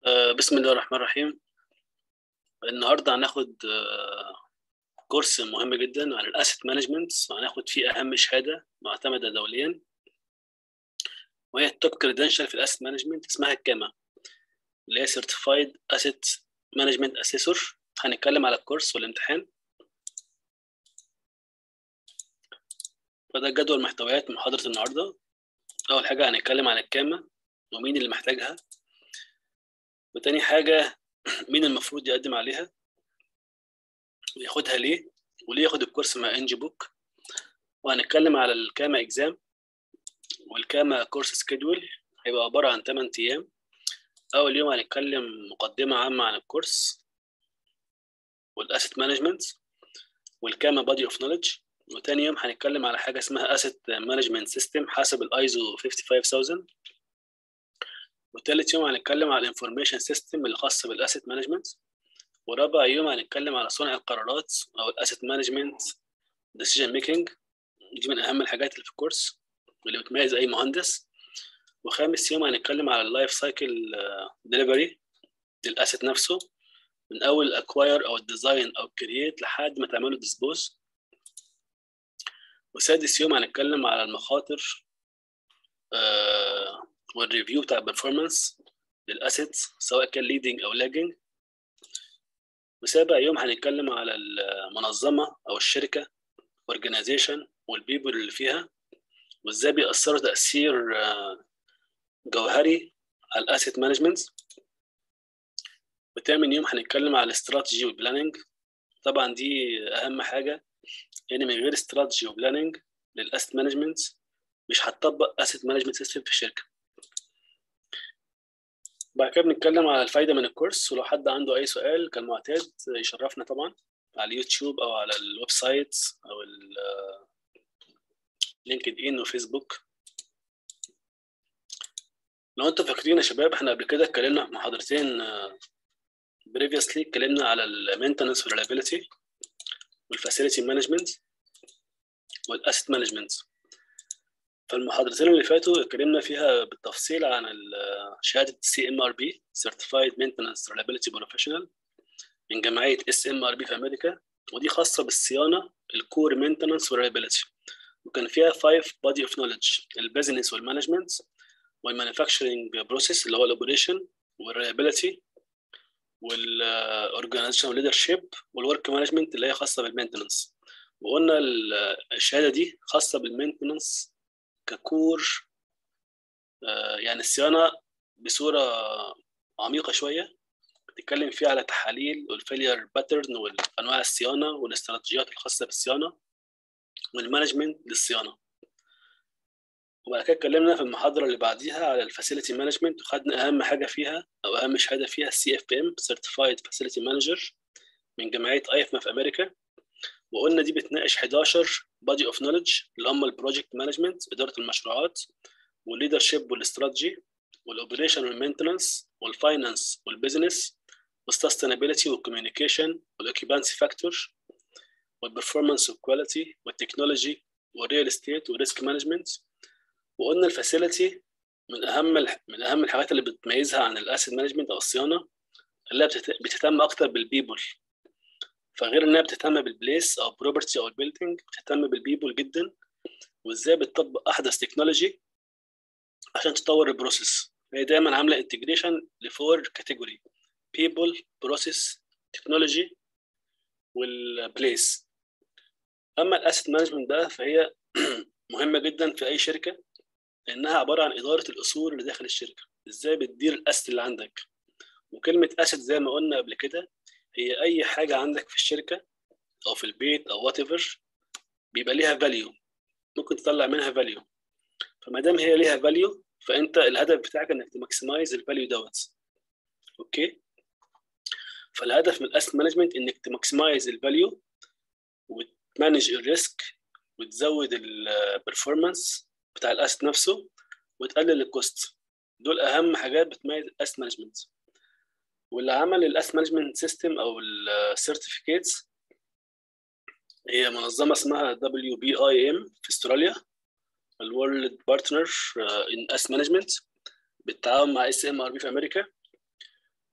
آه، بسم الله الرحمن الرحيم النهارده هناخد آه، كورس مهم جدا عن الاسيت مانجمنت وهناخد فيه اهم شهاده معتمده دوليا وهي التوب كريدنشال في الاسيت مانجمنت اسمها الكاما اللي هي سيرتيفايد اسيت مانجمنت اسيسور هنتكلم على الكورس والامتحان فده جدول محتويات محاضره النهارده اول حاجه هنتكلم عن الكاما ومين اللي محتاجها وتاني حاجة مين المفروض يقدم عليها وياخدها ليه وليه ياخد الكورس مع انجي بوك وهنتكلم على الكاما اكزام والكاما كورس سكيدول هيبقى عبارة عن 8 أيام أول يوم هنتكلم مقدمة عامة عن الكورس والأسيت مانجمنت والكاما بادي اوف نوليدج وتاني يوم هنتكلم على حاجة اسمها أسيت مانجمنت سيستم حسب الايزو 55000 وتالت يوم هنتكلم على الانفورميشن سيستم الخاص بالاسيت مانجمنت ورابع يوم هنتكلم على صنع القرارات او الاسيت مانجمنت ديسيجن ميكنج دي من اهم الحاجات اللي في الكورس واللي بتميز اي مهندس وخامس يوم هنتكلم على اللايف سايكل ديليفري للاسيت نفسه من اول الاكواير او الديزاين او الكرييت لحد ما تعمله ديسبوز وسادس يوم هنتكلم على المخاطر آه والريفيو بتاع البرفورمانس للاسيتس سواء كان ليدنج او لاجنج وسابع يوم هنتكلم على المنظمه او الشركه اورجانيزيشن والبيبل اللي فيها وازاي بيأثروا تأثير جوهري على الاسيت مانجمنت وتامن يوم هنتكلم على الاستراتيجي والبلاننج طبعا دي اهم حاجه يعني من غير استراتيجي وبلاننج للاسيت مانجمنت مش هتطبق اسيت مانجمنت سيستم في الشركه بعد كده بنتكلم على الفايده من الكورس ولو حد عنده اي سؤال كالمعتاد يشرفنا طبعا على اليوتيوب او على الويب سايت او لينكد ان وفيسبوك لو انتم فاكرين يا شباب احنا قبل كده اتكلمنا في محاضرتين بريفيوسلي اتكلمنا على المينتنس والريلابيلتي والفاسيلتي مانجمنت والاسيت مانجمنت فالمحاضرتين اللي فاتوا اتكلمنا فيها بالتفصيل عن شهاده سي ام ار بي Certified Maintenance Reliability Professional من جمعيه اس ام ار بي في امريكا ودي خاصه بالصيانه الكور مينتنس والريلابيلتي وكان فيها 5 بادي اوف نوليدج البيزنس والمانجمنت والمانيفاكتشرنج بروسيس اللي هو الاوبريشن والريلابيلتي والاورجنايزيشن ليدرشيب والورك مانجمنت اللي هي خاصه بالمينتنس وقلنا الشهاده دي خاصه بالمينتنس ككور يعني الصيانه بصوره عميقه شويه بتتكلم فيها على تحاليل والفيلير باترن وانواع الصيانه والاستراتيجيات الخاصه بالصيانه والمانجمنت للصيانه وبعد كده اتكلمنا في المحاضره اللي بعديها على الفاسيلتي مانجمنت وخدنا اهم حاجه فيها او اهم شهاده فيها السي اف بي ام سيرتيفايد فاسيلتي مانجر من جمعيه اي اف في امريكا وقلنا دي بتناقش 11 بادي اوف نوليدج اللي هم البروجكت مانجمنت اداره المشروعات والليدرشيب والاستراتيجي والاوبريشن والمينتنس والفاينانس والبزنس والسستينابيلتي والكوميونيكيشن والاوكيبانسي فاكتور والبرفورمانس والكواليتي والتكنولوجي والريال استيت والريسك مانجمنت وقلنا الفاسيلتي من اهم من اهم الحاجات اللي بتميزها عن الاسيد مانجمنت او الصيانه اللي بتهتم اكتر بالبيبول فغير انها بتهتم بالبليس او بروبرتي او البيلدينج بتهتم بالبيبول جدا وازاي بتطبق احدث تكنولوجي عشان تطور البروسيس هي دايما عامله انتجريشن لفور كاتيجوري بيبل بروسيس تكنولوجي والبليس اما الاسيت مانجمنت بقى فهي مهمه جدا في اي شركه لانها عباره عن اداره الاصول اللي داخل الشركه ازاي بتدير الاسيت اللي عندك وكلمه اسيت زي ما قلنا قبل كده هي اي حاجه عندك في الشركه او في البيت او وات ايفر بيبقى ليها فاليو ممكن تطلع منها فاليو فما دام هي ليها فاليو فانت الهدف بتاعك انك تماكسمايز الفاليو دوت اوكي فالهدف من الاسيت مانجمنت انك تماكسمايز الفاليو وتمانج الريسك وتزود البرفورمانس بتاع الاسيت نفسه وتقلل الكوست دول اهم حاجات بتميز الاسيت مانجمنت واللي عمل الاسيت مانجمنت سيستم او السيرتيفيكيتس هي منظمه اسمها دبليو بي اي ام في استراليا الورلد بارتنر ان اس مانجمنت بالتعاون مع اس ام ار بي في امريكا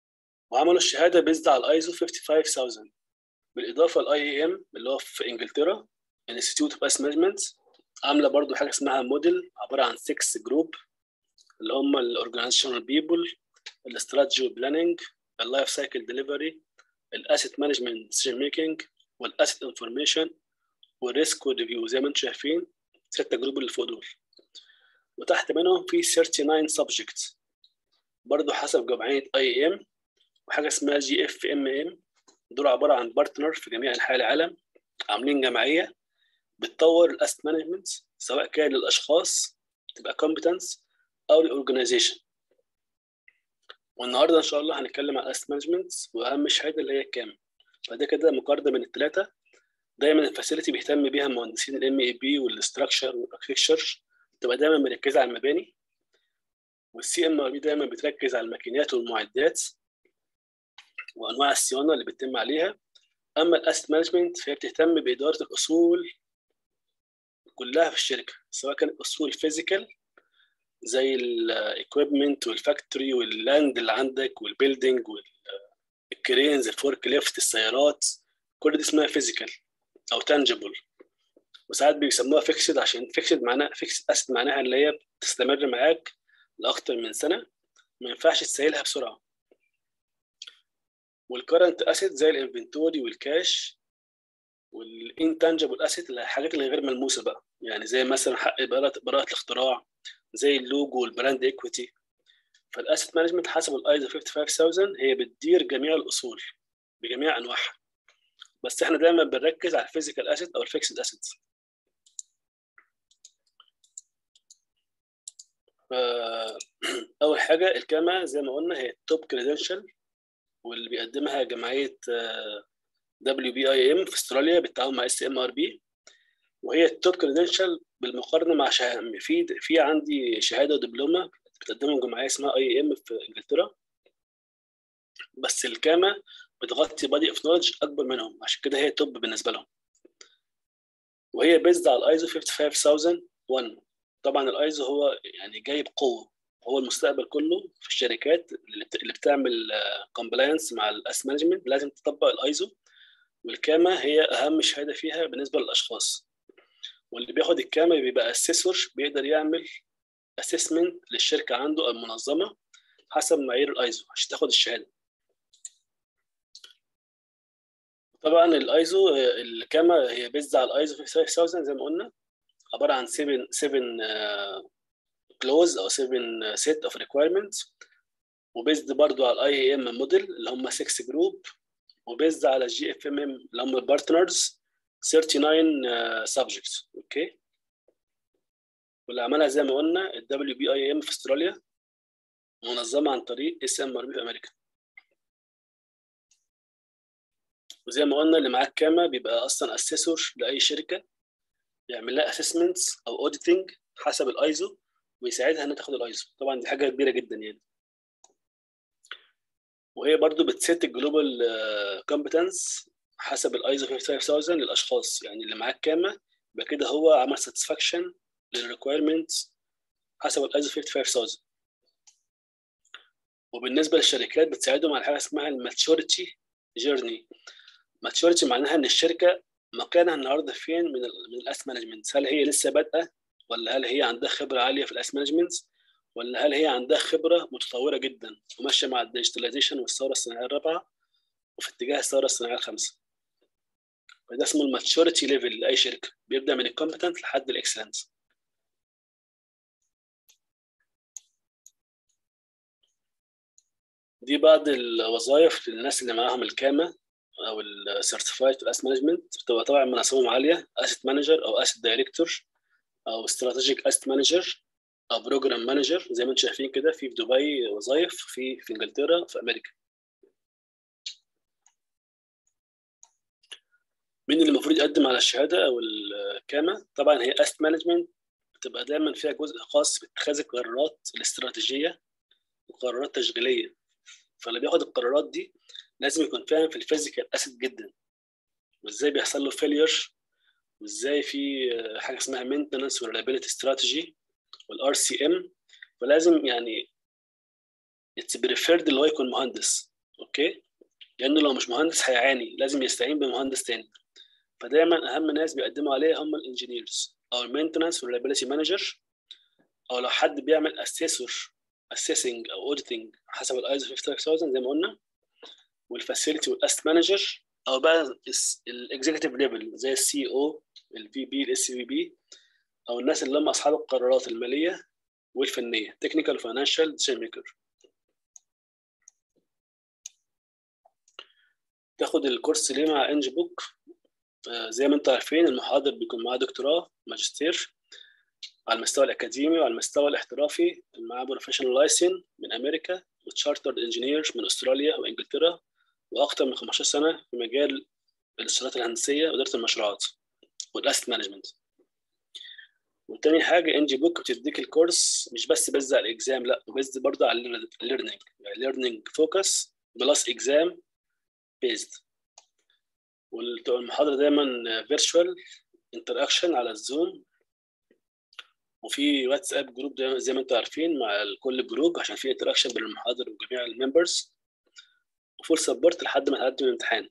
وعملوا الشهاده بيزد على الايزو 55000 بالاضافه للاي اي ام اللي هو في انجلترا انستيتيوت اوف اس مانجمنت عامله برضو حاجه اسمها موديل عباره عن 6 جروب اللي هم الاورجانيزيشنال بيبل الاستراتيجي بلاننج اللايف سايكل ديليفري الاسيت مانجمنت ديسيجن ميكنج والاسيت انفورميشن والريسك والريفيو زي ما انتم شايفين ستة جروب اللي فوق دول وتحت منهم في 39 سبجكت برضه حسب جمعيه اي ام وحاجه اسمها جي اف ام ام دول عباره عن بارتنر في جميع انحاء العالم عاملين جمعيه بتطور الاسيت مانجمنت سواء كان للاشخاص تبقى كومبتنس او الاورجنايزيشن والنهارده ان شاء الله هنتكلم عن الاسيت مانجمنت واهم شهاده اللي هي الكام فده كده مقارنه بين الثلاثه دايما الفاسيلتي بيهتم بيها مهندسين الام اي بي والاستراكشر والاركتكشر تبقى دايما مركزه على المباني والسي ام ار بي دايما بتركز على الماكينات والمعدات وانواع الصيانه اللي بتتم عليها اما الاسيت مانجمنت فهي بتهتم باداره الاصول كلها في الشركه سواء كانت اصول فيزيكال زي الاكويبمنت والفاكتوري واللاند اللي عندك والبيلدينج والكرينز الفورك ليفت السيارات كل دي اسمها فيزيكال او تانجبل وساعات بيسموها فيكسد عشان فيكسد معناها فيكسد اسيت معناها اللي هي بتستمر معاك لاكتر من سنه ما ينفعش تسيلها بسرعه والكرنت اسيت زي الانفنتوري والكاش والانتانجبل اسيت الحاجات اللي غير ملموسه بقى يعني زي مثلا حق براءه براءه الاختراع زي اللوجو والبراند ايكويتي فالاسيت مانجمنت حسب الايزو 55000 هي بتدير جميع الاصول بجميع انواعها بس احنا دايما بنركز على الفيزيكال اسيت او الفيكسد اسيت اول حاجه الكاما زي ما قلنا هي التوب كريدنشال واللي بيقدمها جمعيه دبليو بي اي ام في استراليا بالتعاون مع اس ام ار بي وهي التوب كريدنشال بالمقارنه مع شهادة في في عندي شهاده ودبلومه بتقدمهم جمعيه اسمها اي ام في انجلترا بس الكاما بتغطي بادي اوف نولج اكبر منهم عشان كده هي توب بالنسبه لهم وهي بيزد على الايزو 55001 طبعا الايزو هو يعني جاي بقوه هو المستقبل كله في الشركات اللي بتعمل كومبلاينس مع الاس مانجمنت لازم تطبق الايزو والكاما هي اهم شهاده فيها بالنسبه للاشخاص واللي بياخد الكاما بيبقى اسيسور بيقدر يعمل اسسمنت للشركه عنده او المنظمه حسب معايير الايزو عشان تاخد الشهاده طبعا الايزو الكاما هي بيزد على الايزو 5000 زي ما قلنا عباره عن 7 7 كلوز او 7 سيت اوف ريكويرمنتس وبيزد برضو على الاي اي ام موديل اللي هم 6 جروب وبيزد على الجي اف ام ام اللي هم البارتنرز 39 سبجكتس اوكي واللي عملها زي ما قلنا الدبليو بي اي ام في استراليا منظمه عن طريق اس ام ار بي في امريكا وزي ما قلنا اللي معاه كاما بيبقى اصلا اسيسور لاي شركه يعمل لها اسسمنتس او اوديتنج حسب الايزو ويساعدها انها تاخد الايزو طبعا دي حاجه كبيره جدا يعني وهي برضو بتسيت الجلوبال كومبتنس حسب الايزو 55000 للاشخاص يعني اللي معاه كاما يبقى كده هو عمل ساتسفاكشن للريكويرمنتس حسب الايزو 55000 وبالنسبه للشركات بتساعدهم على حاجه اسمها الماتشوريتي جيرني ماتشوريتي معناها ان الشركه مكانها النهارده فين من ال من الاس مانجمنت هل هي لسه بادئه ولا هل هي عندها خبره عاليه في الاس مانجمنت ولا هل هي عندها خبره متطوره جدا وماشيه مع الديجيتاليزيشن والثوره الصناعيه الرابعه وفي اتجاه الثوره الصناعيه الخامسه فده اسمه الماتشوريتي ليفل لاي شركه بيبدا من الكومبتنت لحد الاكسلنس دي بعض الوظائف للناس اللي معاهم الكامه او السيرتيفايد في الاس مانجمنت بتبقى طبعا مناصبهم عاليه اسيت مانجر او اسيت دايركتور او استراتيجيك اسيت مانجر او بروجرام مانجر زي ما انتم شايفين كده في في دبي وظائف في في انجلترا في امريكا مين اللي المفروض يقدم على الشهاده او الكامه طبعا هي اسيت مانجمنت بتبقى دايما فيها جزء خاص باتخاذ القرارات الاستراتيجيه وقرارات تشغيليه فاللي بياخد القرارات دي لازم يكون فاهم في الفيزيكال اسيت جدا وازاي بيحصل له فيلير وازاي في حاجه اسمها مينتنس وريلابيلتي استراتيجي والار سي ام فلازم يعني اتس بريفيرد اللي هو يكون مهندس اوكي لانه لو مش مهندس هيعاني لازم يستعين بمهندس تاني فدايما اهم ناس بيقدموا عليه هم الانجينيرز او المينتنس والريلابيلتي مانجر او لو حد بيعمل اسيسور اسيسنج او اوديتنج حسب الايزو 55000 زي ما قلنا والفاسيلتي والاست مانجر او بقى الاكزيكتيف ليفل زي السي او الفي بي الاس في بي او الناس اللي هم اصحاب القرارات الماليه والفنيه تكنيكال فاينانشال ديسيجن ميكر تاخد الكورس ليه مع انج بوك آه زي ما انتم عارفين المحاضر بيكون معاه دكتوراه ماجستير على المستوى الاكاديمي وعلى المستوى الاحترافي معاه بروفيشنال لايسن من امريكا وتشارترد انجينير من استراليا وانجلترا واكثر من 15 سنه في مجال الاستشارات الهندسيه واداره المشروعات والاسيت مانجمنت وتاني حاجة انجي بوك بتديك الكورس مش بس بيز على الاكزام لا بيز برضه على الليرنينج يعني ليرنينج فوكس بلس اكزام بيزد والمحاضرة دايما فيرتشوال انتر اكشن على الزوم وفي واتساب جروب زي ما انتم عارفين مع كل جروب عشان في انتر اكشن بين المحاضر وجميع الممبرز وفول سبورت لحد ما تعدي الامتحان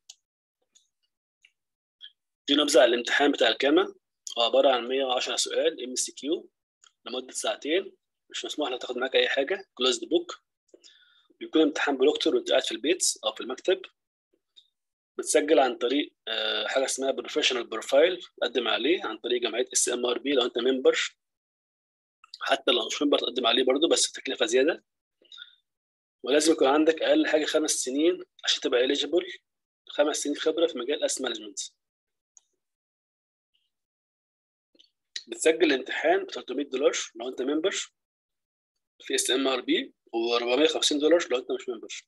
دي نبذة على الامتحان بتاع الكاما هو عبارة عن 110 سؤال ام سي كيو لمدة ساعتين مش مسموح لك تاخد معاك أي حاجة كلوزد بوك بيكون امتحان بلوكتور وأنت قاعد في البيت أو في المكتب بتسجل عن طريق حاجة اسمها بروفيشنال بروفايل تقدم عليه عن طريق جمعية اس ام ار بي لو أنت ممبر حتى لو مش ممبر تقدم عليه برضه بس تكلفة زيادة ولازم يكون عندك أقل حاجة خمس سنين عشان تبقى إليجيبل خمس سنين خبرة في مجال اس مانجمنت بتسجل الامتحان ب 300 دولار لو انت ممبر في اس ام ار بي و450 دولار لو انت مش ممبر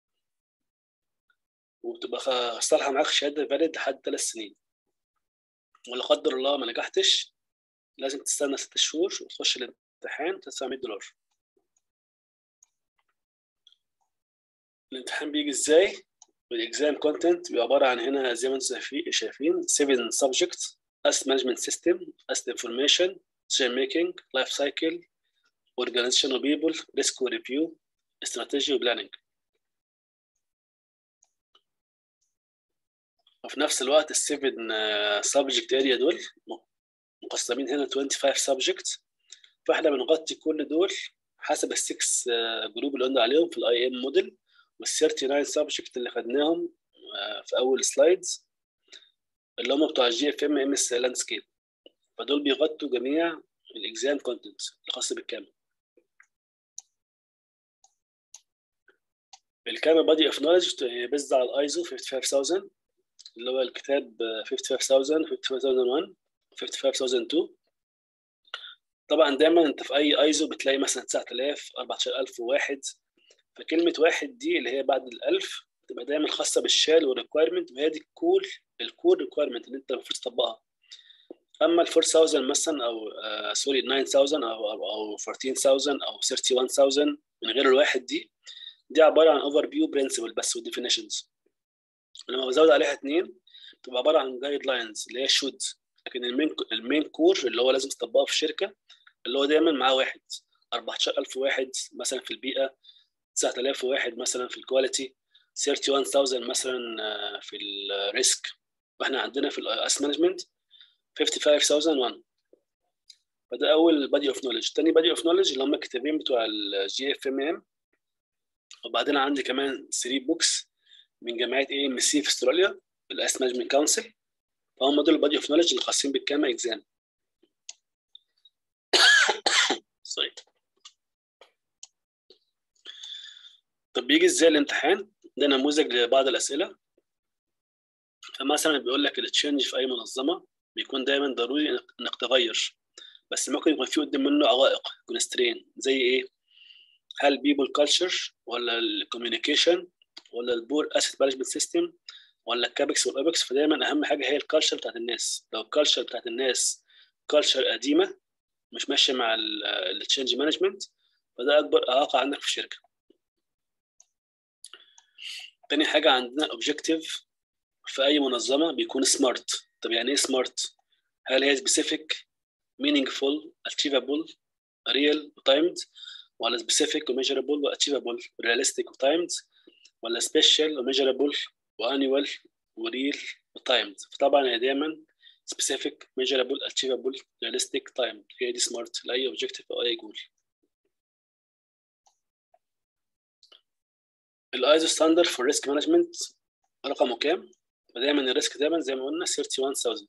وبتبقى صالحه معاك شهاده فاليد لحد ثلاث سنين ولا قدر الله ما نجحتش لازم تستنى ست شهور وتخش الامتحان 900 دولار الامتحان بيجي ازاي؟ الاكزام كونتنت بيبقى عباره عن هنا زي ما انتم شايفين 7 سبجكت asset management system, asset information, decision making, life cycle, organizational people, risk review, strategy planning. وفي نفس الوقت السيفن سبجكت اريا دول مقسمين هنا 25 سبجكت فاحنا بنغطي كل دول حسب السكس جروب اللي قلنا عليهم في الاي ام موديل وال 39 سبجكت اللي خدناهم في اول سلايدز اللي هم بتوع الجي اف ام ام اس لاندسكيب فدول بيغطوا جميع الاكزام كونتنت الخاص بالكامل الكامل بادي اوف نولج بيزد على الايزو 55000 اللي هو الكتاب 55000 55001 55002 طبعا دايما انت في اي ايزو بتلاقي مثلا 9000 14001 فكلمه واحد دي اللي هي بعد الالف تبقى دايما خاصه بالشال والريكويرمنت وهي دي الكور الكور ريكويرمنت اللي انت المفروض تطبقها اما ال 4000 مثلا او آه سوري 9000 او او, أو 14000 او 31000 من غير الواحد دي دي عباره عن اوفر فيو برنسبل بس وديفينيشنز لما بزود عليها اثنين تبقى عباره عن جايد لاينز اللي هي شود لكن المين المين كور اللي هو لازم تطبقه في الشركه اللي هو دايما معاه واحد 14000 واحد مثلا في البيئه 9000 واحد مثلا في الكواليتي 31000 مثلا في الريسك واحنا عندنا في الاس مانجمنت 55001 فده اول بادي اوف نولج تاني بادي اوف نولج اللي هم الكتابين بتوع الجي اف ام ام وبعدين عندي كمان 3 بوكس من جمعيه اي ام سي في استراليا الاس مانجمنت كونسل فهم دول البادي اوف نولج اللي خاصين بالكاما اكزام سوري طب بيجي ازاي الامتحان ده نموذج لبعض الاسئله فمثلا بيقول لك التشينج في اي منظمه بيكون دايما ضروري انك تغير بس ممكن يكون في قدام منه عوائق كونسترين زي ايه هل بيبل كلتشر ولا الكوميونيكيشن ولا البور اسيت مانجمنت سيستم ولا الكابكس والاوبكس فدايما اهم حاجه هي الكالتشر بتاعت الناس لو الكالتشر بتاعت الناس كالتشر قديمه مش ماشيه مع التشينج مانجمنت فده اكبر اعاقه عندك في الشركه تاني حاجه عندنا الاوبجيكتيف في اي منظمه بيكون سمارت طب يعني ايه سمارت هل هي سبيسيفيك meaningful achievable real وتايمد ولا specific وmeasurable وachievable realistic وتايمد ولا سبيشال وميجرابل وانيوال وريل وتايمد فطبعا هي دايما specific measurable achievable realistic time هي دي سمارت لاي اوبجيكتيف او اي جول الايزو ستاندرد فور ريسك مانجمنت رقمه كام؟ فدايما الريسك دايما زي ما قلنا 31000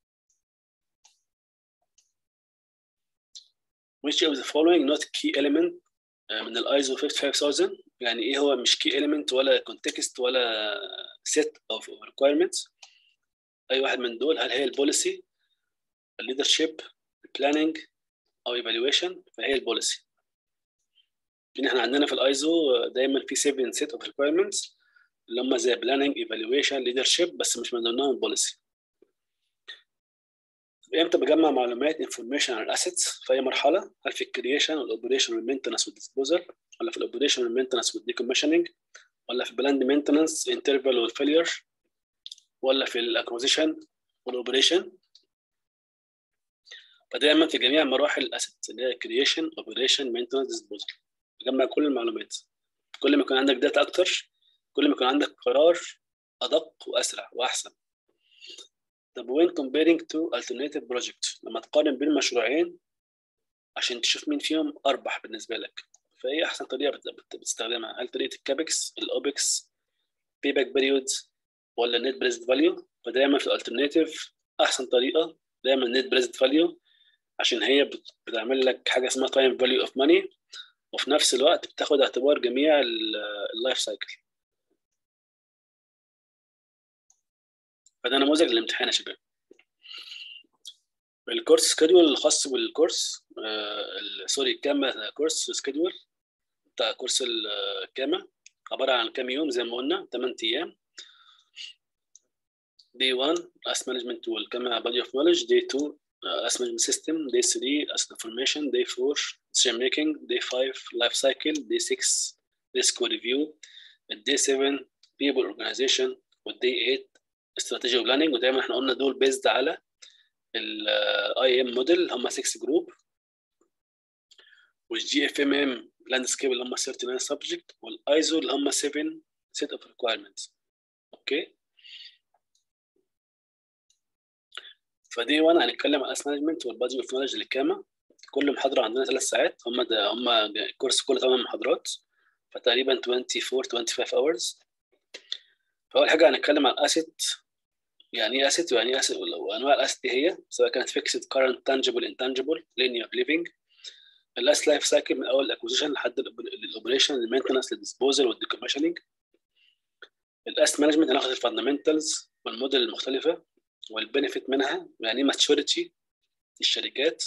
which of the following not key element من الايزو 55000 يعني ايه هو مش key element ولا context ولا set of requirements اي واحد من دول هل هي البوليسي الليدرشيب البلاننج او ايفالويشن فهي البوليسي لان احنا عندنا في الايزو دايما في 7 set of requirements اللي هم زي بلاننج ايفالويشن ليدرشيب بس مش من ضمنهم البوليسي امتى بجمع معلومات انفورميشن عن الاسيتس في اي مرحله هل في الكرييشن والاوبريشن والمينتنس والديسبوزال ولا في الاوبريشن والمينتنس والديكوميشننج ولا في بلاند مينتنس انترفال والفيلير ولا في الاكوزيشن والاوبريشن فدايما في جميع مراحل الاسيتس اللي هي كرييشن اوبريشن مينتنس ديسبوزال بجمع كل المعلومات كل ما يكون عندك داتا اكتر كل ما يكون عندك قرار ادق واسرع واحسن طب when comparing to alternative project لما تقارن بين مشروعين عشان تشوف مين فيهم اربح بالنسبه لك فايه احسن طريقه بتستخدمها هل طريقه الكابكس الاوبكس باك بيريود ولا نت بريزد فاليو فدايما في الالترناتيف احسن طريقه دايما نت بريزد فاليو عشان هي بتعمل لك حاجه اسمها تايم فاليو اوف ماني وفي نفس الوقت بتاخد اعتبار جميع اللايف سايكل فده نموذج للامتحان يا شباب الكورس سكيدول الخاص بالكورس آه سوري الكاما كورس سكيدول بتاع كورس الكاما عبارة عن كام يوم زي ما قلنا 8 أيام day 1 as management tool كما body of knowledge day 2 uh, as management system day 3 as information day 4 decision making day 5 life cycle day 6 risk review day 7 people organization والday 8 استراتيجي بلاننج ودايما احنا قلنا دول بيزد على الاي ام موديل هم 6 جروب والجي اف ام ام لاندسكيب اللي هم 39 سبجكت والايزو اللي هم 7 سيت اوف ريكوايرمنتس اوكي فدي وانا هنتكلم عن اس مانجمنت والبادي اوف نولج للكاما كل محاضره عندنا ثلاث ساعات هم ده هم الكورس كله ثمان محاضرات فتقريبا 24 25 hours فاول حاجه هنتكلم عن اسيت يعني ايه اسيت ويعني ايه اسيت وانواع الاسيت هي سواء كانت فيكسد كارنت تانجبل انتانجبل لينير ليفنج الاس لايف سايكل من اول الاكوزيشن لحد الاوبريشن المينتنس للديسبوزل والديكوميشننج الاس مانجمنت هناخد الفاندمنتالز والموديل المختلفه والبنفيت منها يعني ايه ماتشوريتي الشركات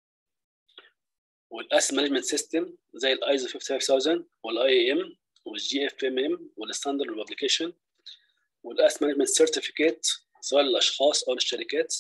والاس مانجمنت سيستم زي الايزو 55000 والاي ام والجي اف ام ام والستاندرد والابلكيشن والاس مانجمنت سيرتيفيكيت سواء للاشخاص او للشركات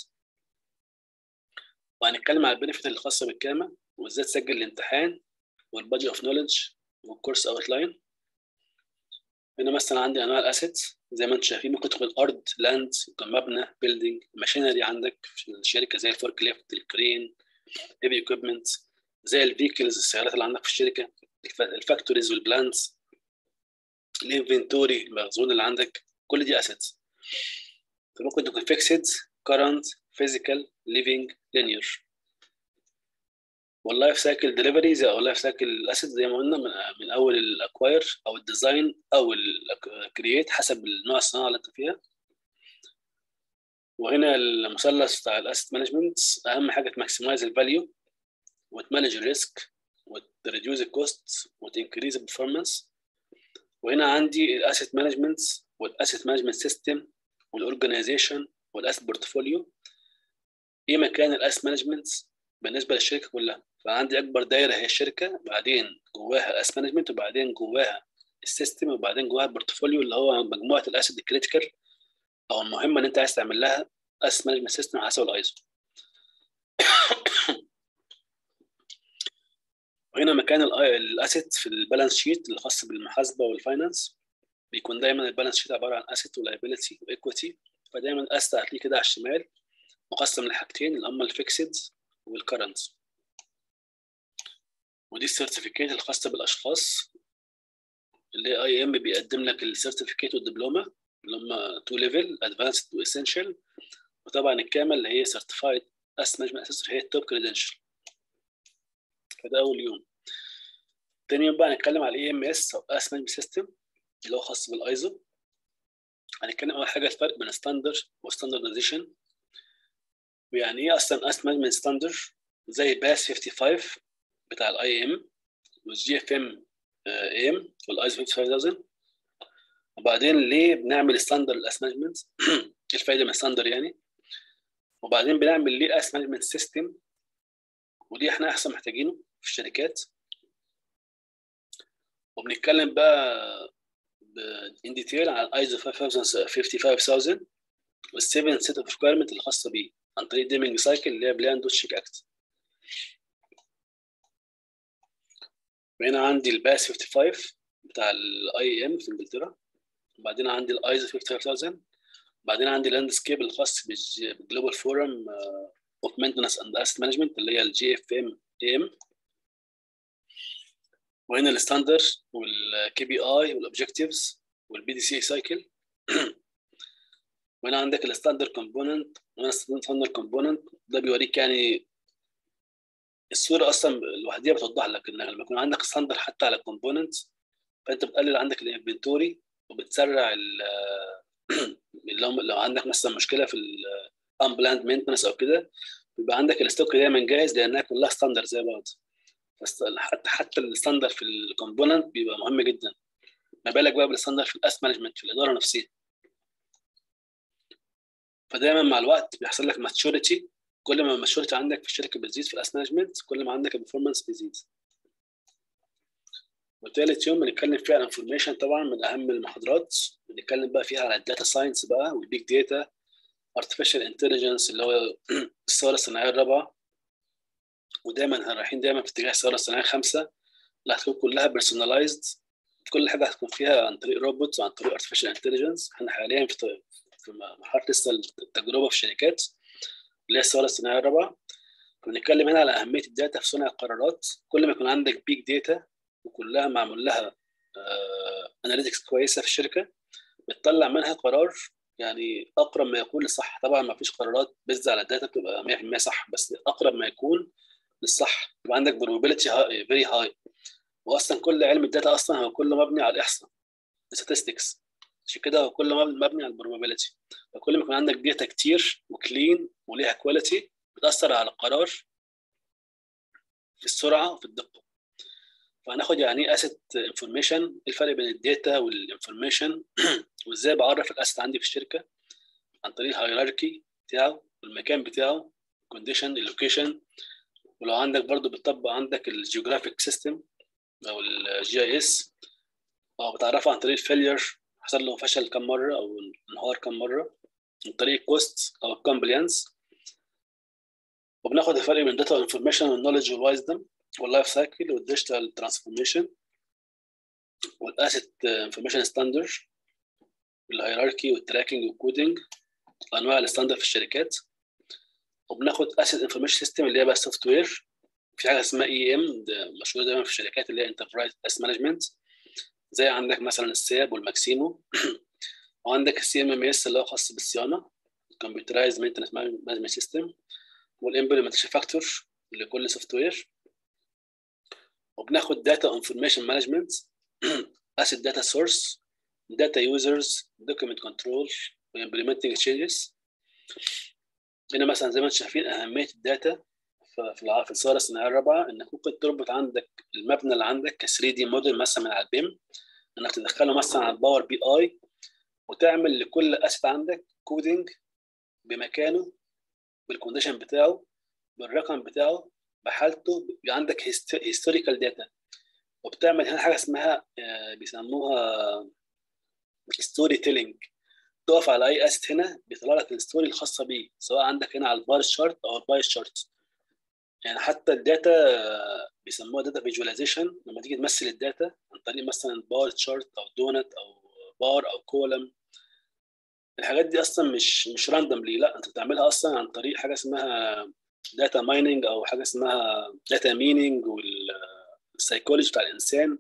وهنتكلم على البنفيت اللي خاصه بالكامه وازاي تسجل الامتحان والبادي اوف نولج والكورس اوت لاين هنا مثلا عندي انواع الاسيتس زي ما انتم شايفين ممكن تكون ارض لاند مبنى بيلدينج ماشينري عندك في الشركه زي الفورك ليفت الكرين هيفي ايكويبمنت زي الفيكلز السيارات اللي عندك في الشركه الفاكتوريز والبلانتس الانفنتوري المخزون اللي عندك كل دي اسيتس فممكن تكون فيكسد كارنت فيزيكال ليفينج لينير واللايف سايكل ديليفري زي او اللايف سايكل اسيت زي ما قلنا من, من اول الاكواير او الديزاين او الكرييت حسب النوع الصناعه اللي انت فيها وهنا المثلث بتاع الاسيت مانجمنت اهم حاجه تماكسمايز الفاليو وتمانج الريسك وتريديوز الكوست وتنكريز البرفورمانس وهنا عندي الاسيت مانجمنت والاسيت مانجمنت سيستم والاورجنايزيشن والاسيت بورتفوليو ايه مكان الاسيت مانجمنت بالنسبه للشركه كلها فعندي اكبر دايره هي الشركه بعدين جواها الاسيت مانجمنت وبعدين جواها السيستم وبعدين جواها البورتفوليو اللي هو مجموعه الاسيت الكريتيكال او المهمه اللي انت عايز تعمل لها اسيت مانجمنت سيستم حسب الايزو وهنا مكان الاسيت في البالانس شيت الخاص بالمحاسبه والفاينانس بيكون دايما البالانس شيت عباره عن اسيت ولايبيلتي وايكويتي فدايما الاسيت هتلاقيه كده على الشمال مقسم لحاجتين اللي هم الفيكسد والكرنت ودي السيرتيفيكيت الخاصه بالاشخاص اللي هي اي ام بيقدم لك السيرتيفيكيت والدبلومه اللي هم تو ليفل ادفانسد واسينشال وطبعا الكامل اللي هي سيرتيفايد اس مانجمنت اسيسور هي التوب كريدنشال فده اول يوم تاني يوم بقى هنتكلم على الاي ام اس او اس مانجمنت سيستم اللي هو خاص بالايزو هنتكلم اول حاجه الفرق بين ستاندرد وستاندردايزيشن ويعني ايه اصلا اس مانجمنت ستاندرد زي باس 55 بتاع الاي ام والجي اف ام اي ام والايزو 55000 وبعدين ليه بنعمل ستاندرد الاس مانجمنت ايه الفايده من الستاندرد يعني وبعدين بنعمل ليه اس مانجمنت سيستم ودي احنا احسن محتاجينه في الشركات وبنتكلم بقى ان ديتيل على الايزو 55000 والسيفن سيت اوف ريكويرمنت اللي خاصه بيه عن طريق ديمينج سايكل اللي هي بلان دوت شيك اكت وهنا عندي الباس 55 بتاع الاي ام في انجلترا وبعدين عندي الايزو 55000 بعدين عندي اللاندسكيب الخاص بالجلوبال فورم اوف مينتنس اند اسيت مانجمنت اللي هي الجي اف ام اي ام وهنا الستاندرد والكي بي اي والاوبجكتيفز والبي دي سي سايكل وهنا عندك الستاندرد كومبوننت وهنا الستاندرد كومبوننت ده بيوريك يعني الصوره اصلا لوحدها بتوضح لك ان لما يكون عندك ستاندرد حتى على الكومبوننت فانت بتقلل عندك الانفنتوري وبتسرع لو لو عندك مثلا مشكله في الانبلاند مينتنس او كده بيبقى عندك الستوك دايما جاهز لانها كلها ستاندرد زي بعض بس حتى حتى الستاندرد في الكومبوننت بيبقى مهم جدا ما بالك بقى بالستاندرد في الاس مانجمنت في الاداره نفسها فدايما مع الوقت بيحصل لك ماتشوريتي كل ما الماتشوريتي عندك في الشركه بتزيد في الاس مانجمنت كل ما عندك البرفورمانس بيزيد وثالث يوم بنتكلم فيه عن انفورميشن طبعا من اهم المحاضرات بنتكلم بقى فيها على الداتا ساينس بقى والبيج داتا ارتفيشال انتليجنس اللي هو الثوره الصناعيه الرابعه ودايما رايحين دايما في اتجاه الثوره الصناعيه خمسه اللي هتكون كلها بيرسونلايزد كل حاجه هتكون فيها عن طريق روبوتس وعن طريق ارتفيشال انتليجنس احنا حاليا في في مرحله لسه التجربه في الشركات اللي هي الثوره الصناعيه الرابعه بنتكلم هنا على اهميه الداتا في صنع القرارات كل ما يكون عندك بيج داتا وكلها معمول لها اناليتكس كويسه في الشركه بتطلع منها قرار يعني اقرب ما يكون للصح طبعا ما فيش قرارات بيزد على الداتا بتبقى 100% صح بس اقرب ما يكون للصح يبقى عندك probability فيري هاي واصلا كل علم الداتا اصلا هو كله مبني على الاحصاء statistics عشان كده هو كله مبني على البروبابيلتي فكل ما يكون عندك داتا كتير وكلين وليها كواليتي بتاثر على القرار في السرعه وفي الدقه فهناخد يعني ايه اسيت انفورميشن الفرق بين الداتا والانفورميشن وازاي بعرف الاسيت عندي في الشركه عن طريق الهيراركي بتاعه والمكان بتاعه كونديشن اللوكيشن ولو عندك برضو بتطبق عندك الجيوغرافيك سيستم او الجي اي اس او بتعرفه عن طريق الفيلير حصل له فشل كم مره او انهار كم مره عن طريق كوست او الكومبليانس وبناخد الفرق بين داتا انفورميشن والنولج والوايزدم واللايف سايكل والديجيتال ترانسفورميشن والاسيت انفورميشن ستاندرد الهيراركي والتراكنج والكودنج انواع الستاندرد في الشركات وبناخد اسيت انفورميشن سيستم اللي هي بقى السوفت وير في حاجه اسمها اي ام ده مشهوره دايما في الشركات اللي هي انتربرايز اس مانجمنت زي عندك مثلا السياب والماكسيمو وعندك السي ام ام اس اللي هو خاص بالصيانه كمبيوترايز مينتنس مانجمنت سيستم والامبلمنتيشن فاكتور لكل سوفت وير وبناخد داتا انفورميشن مانجمنت اسيت داتا سورس داتا يوزرز دوكيمنت كنترول وامبلمنتنج تشينجز هنا مثلا زي ما انتم شايفين اهميه الداتا في في الصوره الصناعيه الرابعه انك ممكن تربط عندك المبنى اللي عندك ك 3 دي موديل مثلا من على البيم انك تدخله مثلا على الباور بي اي وتعمل لكل اسيت عندك كودنج بمكانه بالكونديشن بتاعه بالرقم بتاعه بحالته بيبقى عندك هيستوريكال داتا وبتعمل هنا حاجه اسمها بيسموها ستوري تيلينج تقف على اي اسيت هنا بيطلع لك الستوري الخاصه بيه سواء عندك هنا على البار شارت او الباي شارت يعني حتى الداتا بيسموها داتا فيجواليزيشن لما تيجي تمثل الداتا عن طريق مثلا بار تشارت او دونت او بار او كولم الحاجات دي اصلا مش مش راندوملي لا انت بتعملها اصلا عن طريق حاجه اسمها داتا مايننج او حاجه اسمها داتا ميننج والسايكولوجي بتاع الانسان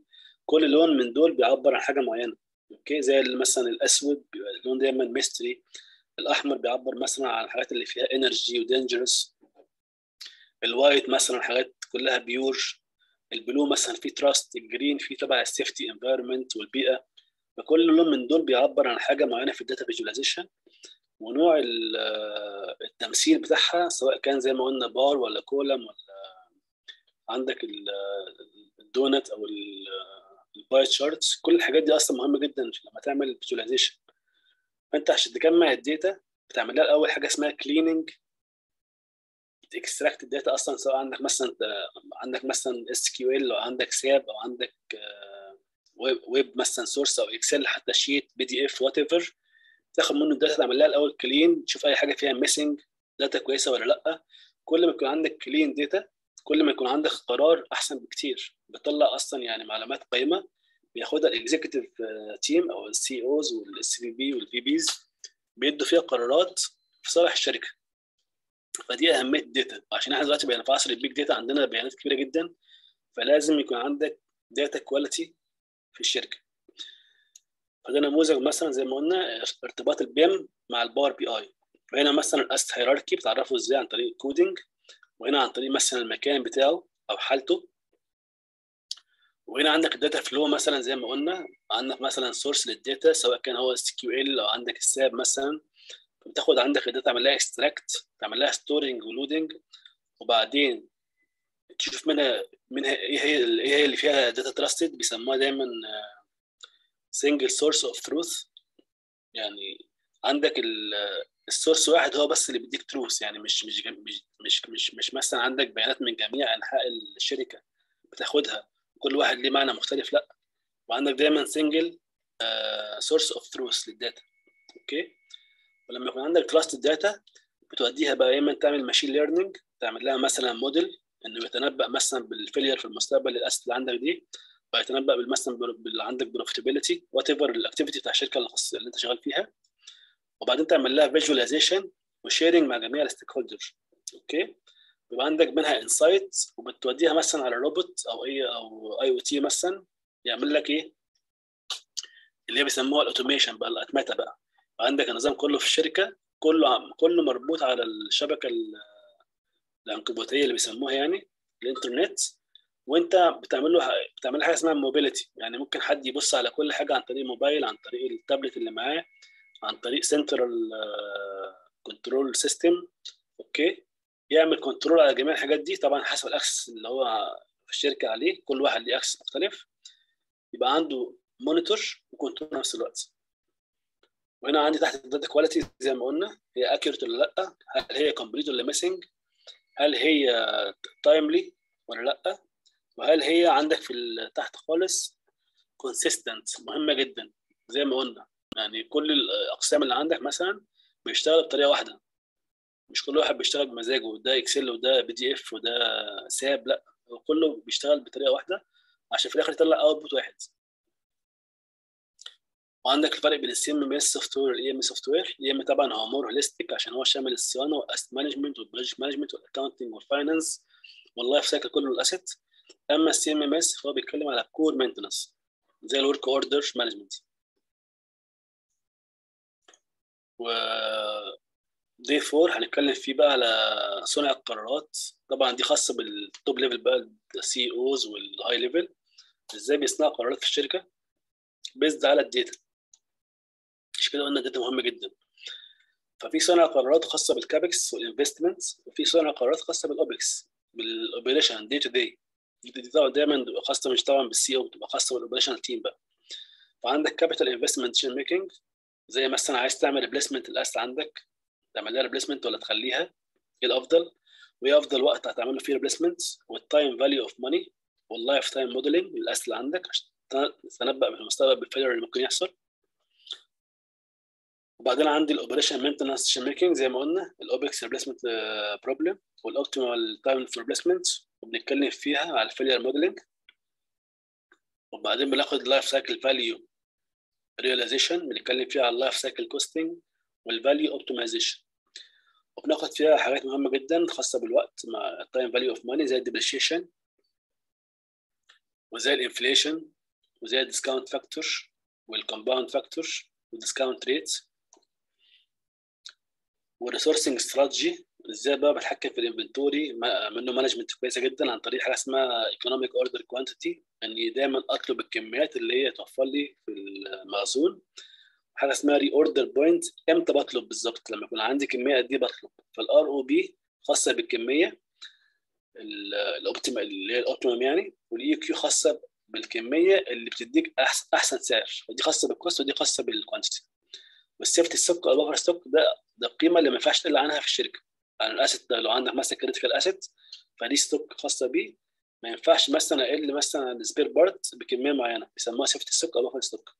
كل لون من دول بيعبر عن حاجه معينه اوكي زي مثلا الاسود بيبقى اللون دايما ميستري الاحمر بيعبر مثلا عن الحاجات اللي فيها انرجي ودينجرس الوايت مثلا حاجات كلها بيور البلو مثلا فيه تراست الجرين فيه تبع السيفتي انفايرمنت والبيئه فكل لون من دول بيعبر عن حاجه معينه في الداتا فيجواليزيشن ونوع التمثيل بتاعها سواء كان زي ما قلنا بار ولا كولم ولا عندك الدونت او الباي تشارتس كل الحاجات دي اصلا مهمه جدا لما تعمل فيجواليزيشن فانت عشان تجمع الداتا بتعمل لها الاول حاجه اسمها كليننج تكستراكت الداتا اصلا سواء عندك مثلا عندك مثلا اس كيو ال او عندك ساب او عندك ويب مثلا سورس او اكسل حتى شيت بي دي اف وات ايفر تاخد منه الداتا تعمل لها الاول كلين تشوف اي حاجه فيها ميسنج داتا كويسه ولا لا كل ما يكون عندك كلين داتا كل ما يكون عندك قرار احسن بكتير بتطلع اصلا يعني معلومات قيمه بياخدها الاكزيكتيف تيم او السي اوز والسي في بي والفي بيز بيدوا فيها قرارات في صالح الشركه فدي اهميه الداتا عشان احنا دلوقتي بقينا في عصر البيج داتا عندنا بيانات كبيره جدا فلازم يكون عندك داتا كواليتي في الشركه فده نموذج مثلا زي ما قلنا ارتباط البيم مع الباور بي اي وهنا مثلا الاست هيراركي بتعرفه ازاي عن طريق الكودينج وهنا عن طريق مثلا المكان بتاعه او حالته وهنا عندك الداتا فلو مثلا زي ما قلنا عندك مثلا سورس للداتا سواء كان هو اس كيو ال او عندك الساب مثلا بتاخد عندك الداتا تعمل لها اكستراكت تعمل لها ستورنج ولودنج وبعدين تشوف منها منها ايه هي ايه هي اللي فيها داتا تراستد بيسموها دايما سنجل سورس اوف تروث يعني عندك السورس واحد هو بس اللي بيديك تروث يعني مش مش مش مش مش, مش مثلا عندك بيانات من جميع انحاء الشركه بتاخدها كل واحد ليه معنى مختلف لا وعندك دايما سنجل سورس اوف تروث للداتا اوكي ولما يكون عندك تراست داتا بتوديها بقى يا اما تعمل ماشين ليرنينج تعمل لها مثلا موديل انه يتنبأ مثلا بالفيلير في المستقبل للاسيت اللي عندك دي ويتنبأ مثلا باللي عندك بروفيتابيلتي وات ايفر الاكتيفيتي بتاع الشركه اللي انت شغال فيها وبعدين تعمل لها فيجواليزيشن وشيرنج مع جميع الستيك هولدر اوكي يبقى عندك منها انسايت وبتوديها مثلا على روبوت او اي او اي او تي مثلا يعمل لك ايه اللي هي بيسموها الاوتوميشن بقى الاتمته بقى عندك النظام كله في الشركه كله كله مربوط على الشبكه العنكبوتيه اللي بيسموها يعني الانترنت وانت بتعمل له بتعمل حاجه اسمها موبيليتي يعني ممكن حد يبص على كل حاجه عن طريق موبايل عن طريق التابلت اللي معاه عن طريق سنترال كنترول سيستم اوكي يعمل كنترول على جميع الحاجات دي طبعا حسب الاكسس اللي هو في الشركه عليه كل واحد ليه اكسس مختلف يبقى عنده مونيتور وكنترول في نفس الوقت وهنا عندي تحت الداتا كواليتي زي ما قلنا هي اكيوريت ولا لا هل هي كومبليت ولا ميسنج هل هي تايملي ولا لا وهل هي عندك في تحت خالص كونسيستنت مهمه جدا زي ما قلنا يعني كل الاقسام اللي عندك مثلا بيشتغل بطريقه واحده مش كل واحد بيشتغل بمزاجه وده اكسل وده بي دي اف وده ساب لا كله بيشتغل بطريقه واحده عشان في الاخر يطلع اوتبوت واحد وعندك الفرق بين السي ام اس سوفت وير والاي ام اس سوفت وير الاي ام طبعا هو مور هوليستيك عشان هو شامل الصيانه والاسيت مانجمنت والبروجكت مانجمنت والاكونتنج والفاينانس واللايف سايكل كله الاسيت اما السي ام ام اس فهو بيتكلم على كور مينتنس زي الورك اوردر مانجمنت و دي 4 هنتكلم فيه بقى على صنع القرارات طبعا دي خاصه بالتوب ليفل بقى السي اوز والهاي ليفل ازاي بيصنعوا قرارات في الشركه بيزد على الداتا مش كده قلنا الداتا مهمه جدا ففي صنع قرارات خاصه بالكابكس والانفستمنت وفي صنع قرارات خاصه بالاوبكس بالاوبريشن دي تو دي دي طبعا دايما بتبقى خاصه مش طبعا بالسي او بتبقى خاصه بالاوبريشن تيم بقى فعندك كابيتال انفستمنت ديسيجن ميكنج زي مثلا عايز تعمل ريبليسمنت الاس عندك تعمل لها ريبليسمنت ولا تخليها ايه الافضل وايه افضل وقت هتعمل له فيه ريبليسمنت والتايم فاليو اوف ماني واللايف تايم موديلنج للاس اللي عندك عشان تتنبأ في المستقبل بالفيلر اللي ممكن يحصل وبعدين عندي الاوبريشن مينتنس ديسيجن ميكنج زي ما قلنا الاوبكس ريبليسمنت بروبلم والاوبتيمال تايم فور ريبليسمنت وبنتكلم فيها على الفيلير موديلنج وبعدين بناخد لايف سايكل فاليو رياليزيشن بنتكلم فيها على اللايف سايكل كوستنج والفاليو اوبتمايزيشن وبناخد فيها حاجات مهمه جدا خاصه بالوقت مع التايم فاليو اوف ماني زي الديبريشيشن وزي الانفليشن وزي الديسكاونت فاكتور والكومباوند فاكتور والديسكاونت ريت والريسورسنج استراتيجي ازاي بقى بتحكم في الانفنتوري منه مانجمنت كويسه جدا عن طريق حاجه اسمها ايكونوميك اوردر كوانتيتي اني دايما اطلب الكميات اللي هي توفر لي في المخزون حاجه اسمها ري اوردر بوينت امتى بطلب بالظبط لما يكون عندي كميه قد ايه بطلب فالار او بي خاصه بالكميه الاوبتيم اللي هي الاوبتيمم يعني والاي كيو خاصه بالكميه اللي بتديك احسن احسن سعر ودي خاصه بالكوست ودي خاصه بالكوانتيتي والسيفتي ستوك او البفر ستوك ده ده القيمه اللي ما ينفعش تقل عنها في الشركه يعني الاسيت لو عندك مثلا كريتيكال اسيت فدي ستوك خاصه بيه ما ينفعش مثلا اقل مثلا السبير بارت بكميه معينه بيسموها سيفتي ستوك او بفر ستوك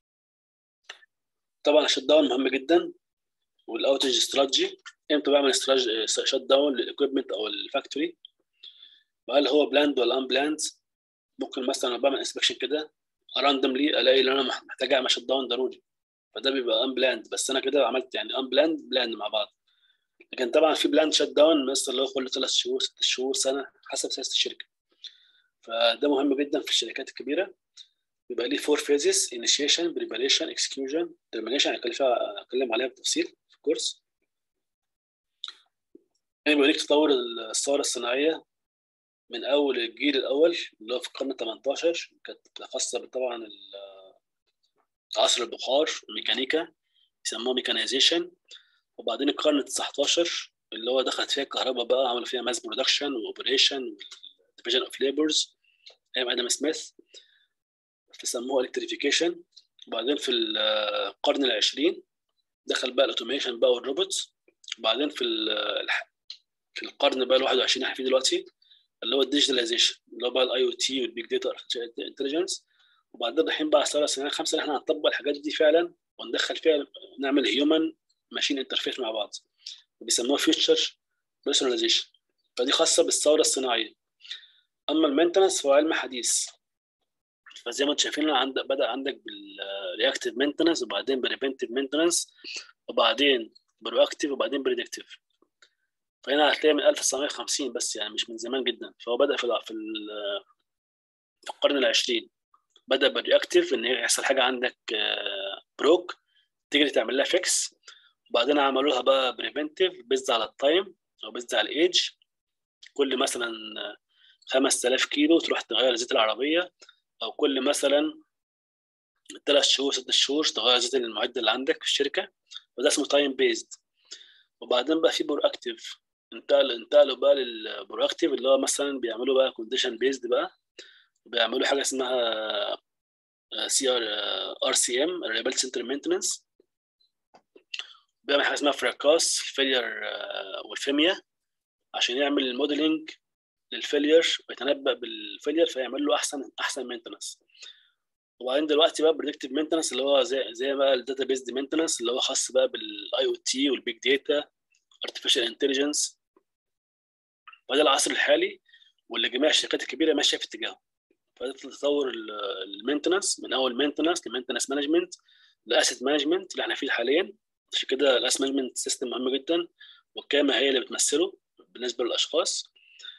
طبعا الشت داون مهم جدا والاوتج استراتيجي امتى بعمل شت داون للاكويبمنت او الفاكتوري وهل هو بلاند ولا ان بلاند ممكن مثلا بعمل انسبكشن كده راندوملي الاقي ان انا محتاج اعمل شت داون ضروري فده بيبقى ان بلاند بس انا كده عملت يعني ان بلاند بلاند مع بعض لكن طبعا في بلاند شت داون مثلا اللي هو كل ثلاث شهور ست شهور سنه حسب سياسه الشركه فده مهم جدا في الشركات الكبيره بيبقى ليه فور فيزز انيشيشن بريباريشن اكسكيوجن ترمينيشن هتكلم عليها بالتفصيل في الكورس يعني بيوريك تطور الثوره الصناعيه من اول الجيل الاول اللي هو في القرن 18 كانت خاصه طبعا عصر البخار والميكانيكا يسموها ميكانيزيشن وبعدين القرن 19 اللي هو دخلت فيها الكهرباء بقى عملوا فيها ماس برودكشن واوبريشن ديفيجن اوف ليبرز ايام ادم سميث فسموها الكتريفيكيشن وبعدين في القرن العشرين دخل بقى الاوتوميشن بقى والروبوتس وبعدين في في القرن بقى ال 21 احنا فيه دلوقتي اللي هو الديجيتاليزيشن اللي هو بقى الاي او تي والبيج داتا انتليجنس وبعدين رايحين بقى على الثوره الصناعيه الخمسه اللي احنا هنطبق الحاجات دي فعلا وندخل فيها نعمل هيومن ماشين انترفيس مع بعض بيسموها فيوتشر بيرسوناليزيشن فدي خاصه بالثوره الصناعيه اما المينتنس فهو علم حديث فزي ما انتم شايفين عندك بدا عندك بالرياكتيف مينتنس وبعدين بريفنتيف مينتنس وبعدين برواكتيف وبعدين بريدكتيف فهنا هتلاقي من 1950 بس يعني مش من زمان جدا فهو بدا في في في القرن العشرين بدا بالرياكتيف ان يحصل حاجه عندك بروك تجري تعمل لها فيكس وبعدين عملوا لها بقى بريفنتيف بيزد على التايم او بيزد على الايدج كل مثلا 5000 كيلو تروح تغير زيت العربيه او كل مثلا ثلاث شهور ست شهور تغير زيت المعده اللي عندك في الشركه وده اسمه تايم بيزد وبعدين بقى في برو اكتيف انتقلوا انتقلوا بقى للبرو اكتيف اللي هو مثلا بيعملوا بقى كونديشن بيزد بقى بيعملوا حاجه اسمها سي ار ار سي ام ريبل سنتر مينتنس بيعمل حاجه اسمها فراكاس الفيلير والفيميا عشان يعمل الموديلنج للفيلير ويتنبأ بالفيلير فيعمل له احسن احسن مينتنس وبعدين دلوقتي بقى بريدكتيف مينتنس اللي هو زي زي بقى الداتا بيز مينتنس اللي هو خاص بقى بالاي او تي والبيج داتا ارتفيشال انتليجنس وده العصر الحالي واللي جميع الشركات الكبيره ماشيه في اتجاهه فده تطور المينتنس من اول مينتنس لمينتنس مانجمنت لاسيت مانجمنت اللي احنا فيه حاليا عشان كده الاسيت مانجمنت سيستم مهم جدا والكامه هي اللي بتمثله بالنسبه للاشخاص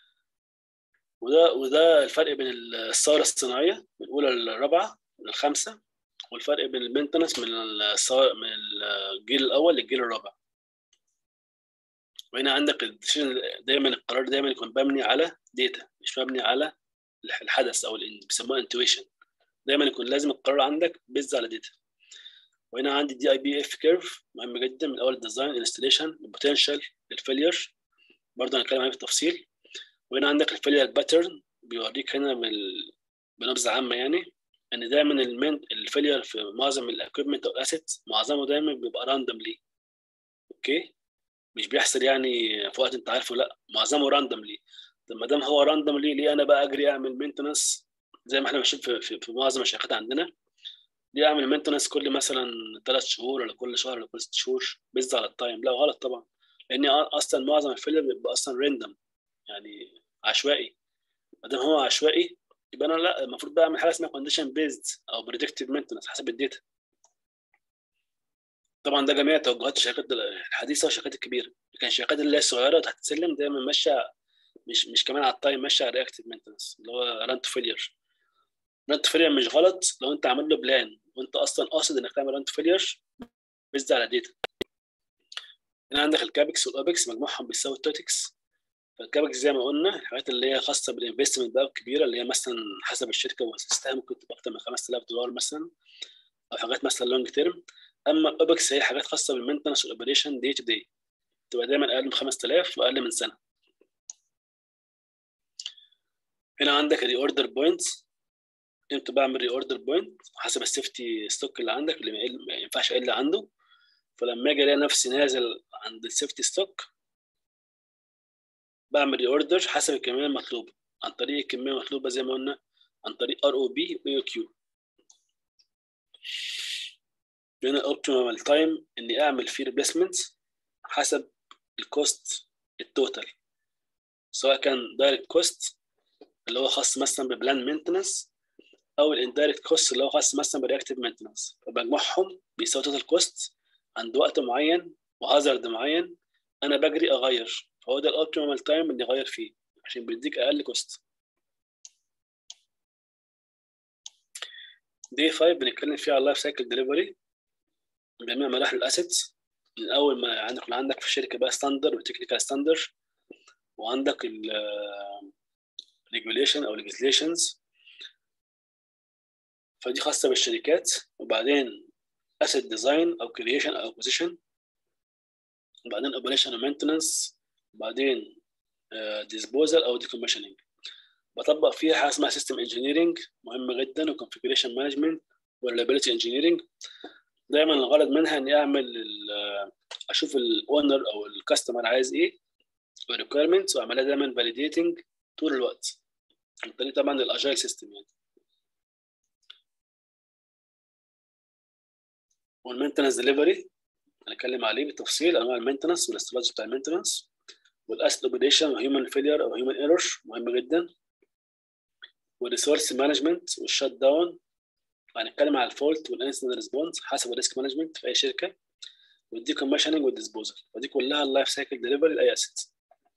وده وده الفرق بين الثوره الصناعيه من الاولى للرابعه للخامسه والفرق بين المينتنس من من الجيل الاول للجيل الرابع وهنا عندك دايما القرار دايما يكون مبني على داتا مش مبني على الحدث او بيسموها انتويشن دايما يكون لازم القرار عندك بيز على داتا وهنا عندي دي اي بي اف كيرف مهم جدا من اول الديزاين انستليشن البوتنشال الفيلير برضه هنتكلم عليه بالتفصيل وهنا عندك الفيلير باترن بيوريك هنا من بنبذه عامه يعني ان دايما المين الفيلير في معظم الاكويبمنت او الاسيت معظمه دايما بيبقى راندوملي اوكي مش بيحصل يعني في وقت انت عارفه لا معظمه راندوملي طب ما دام هو راندوملي ليه انا بقى اجري اعمل مينتنس زي ما احنا ماشيين في, في, في معظم الشركات عندنا ليه اعمل مينتنس كل مثلا ثلاث شهور ولا كل شهر ولا كل ست شهور بيز على التايم لا غلط طبعا لان اصلا معظم الفيلر بيبقى اصلا ريندم يعني عشوائي ما دام هو عشوائي يبقى انا لا المفروض بقى اعمل حاجه اسمها كونديشن بيزد او بريدكتيف مينتنس حسب الداتا طبعا ده جميع توجهات الشركات الحديثه والشركات الكبيره لكن الشركات اللي هي الصغيره تحت السلم دايما ماشيه مش مش كمان على التايم ماشيه على رياكتيف مينتنس اللي هو ران تو فيلير رانت فيلير مش غلط لو انت عامل له بلان وانت اصلا قاصد انك تعمل رانت فيلير بيزد على داتا هنا عندك الكابكس والاوبكس مجموعهم بيساوي التوتكس فالكابكس زي ما قلنا الحاجات اللي هي خاصه بالانفستمنت بقى الكبيره اللي هي مثلا حسب الشركه واسستها ممكن تبقى اكتر من 5000 دولار مثلا او حاجات مثلا لونج تيرم اما الاوبكس هي حاجات خاصه بالمينتنس والاوبريشن دي تو دي تبقى دايما اقل من 5000 واقل من سنه هنا عندك الري اوردر بوينتس امتى بعمل ري اوردر بوينت حسب السيفتي ستوك اللي عندك اللي ما ينفعش اقل عنده فلما اجي الاقي نفسي نازل عند السيفتي ستوك بعمل ري اوردر حسب الكميه المطلوبه عن طريق الكميه المطلوبه زي ما قلنا عن طريق ار او بي و كيو هنا الاوبتيمال تايم اني اعمل فيه ريبليسمنت حسب الكوست التوتال سواء كان دايركت كوست اللي هو خاص مثلا ببلان مينتنس او الاندايركت كوست اللي هو خاص مثلا برياكتيف مينتنس فبجمعهم بيساوي توتال كوست عند وقت معين وهازارد معين انا بجري اغير فهو ده الاوبتيمال تايم اللي اغير فيه عشان بيديك اقل كوست دي 5 بنتكلم فيها على اللايف سايكل ديليفري جميع مراحل الاسيتس من اول ما عندك عندك في الشركه بقى ستاندر وتكنيكال ستاندر وعندك ال ريجوليشن او ليجيسليشنز فدي خاصه بالشركات وبعدين اسيت ديزاين او كرييشن او اكوزيشن وبعدين اوبريشن ومينتنس وبعدين ديسبوزال او ديكوميشننج بطبق فيها حاجه اسمها سيستم انجينيرنج مهمه جدا وكونفيجريشن مانجمنت وريلابيلتي انجينيرنج دايما الغرض منها اني اعمل اشوف الاونر او الكاستمر عايز ايه والريكويرمنتس واعملها دايما فاليديتنج طول الوقت عن طريق طبعا الاجايل سيستم يعني والمينتنس ديليفري هنتكلم عليه بالتفصيل انواع المينتنس والاستراتيجي بتاع المينتنس والاسيد اوبريشن وهيومن فيلير او هيومن ايرور مهم جدا والريسورس مانجمنت والشت داون هنتكلم على الفولت والانسيدنت ريسبونس حسب الريسك مانجمنت في اي شركه والدي كوميشننج والديسبوزل ودي كلها اللايف سايكل ديليفري لاي اسيت